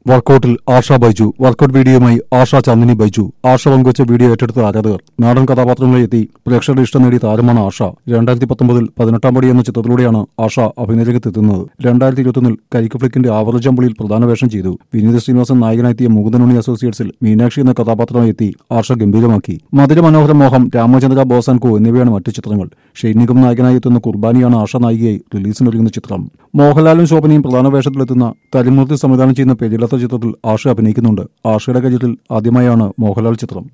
വർക്കൌട്ടിൽ Asha Baiju workout വീഡിയോയുമായി ആഷ ചന്ദിനി ബൈജു ആഷ പങ്കുവച്ച video ഏറ്റെടുത്ത ആരാധകർ നാടൻ കഥാപാത്രങ്ങളിൽ എത്തി പ്രേക്ഷകരുടെ ഇഷ്ടം നേടിയ താരമാണ് ആഷ രണ്ടായിരത്തി പത്തൊമ്പതിൽ പതിനെട്ടാം പടി എന്ന ചിത്രത്തിലൂടെയാണ് ആഷ അഭിനയരംഗത്തെത്തുന്നത് രണ്ടായിരത്തി ഇരുപത്തൊന്നിൽ കരിക്ക് ഫ്ലിക്കിന്റെ ആവറജമ്പളിയിൽ പ്രധാന വേഷം ചെയ്തു വിനീത് ശ്രീനിവാസൻ നായകനെത്തിയ മുകുന്ദനുണ്ണി അസോസിയേറ്റ്സിൽ മീനാക്ഷി എന്ന കഥാപാത്രമായി എത്തി ആഷ ഗംഭീരമാക്കി മധുര മനോഹര മോഹം രാമചന്ദ്ര ബോസ് ആൻഡ് കോ എന്നിവയാണ് മറ്റു ചിത്രങ്ങൾ ഷെയ്ൻ നിഗം നായകനായി എത്തുന്ന കുർബാനിയാണ് ആഷ നായികയായി റിലീസിനൊരുങ്ങുന്ന ചിത്രം മോഹൻലാലും ശോഭനയും പ്രധാന വേഷത്തിലെത്തുന്ന തരിമൂർത്തി സംവിധാനം ചെയ്യുന്ന പെരിലത്ത ചിത്രത്തിൽ ആഷ അഭിനയിക്കുന്നുണ്ട് ആഷയുടെ കാര്യത്തിൽ ആദ്യമായാണ് മോഹൻലാൽ ചിത്രം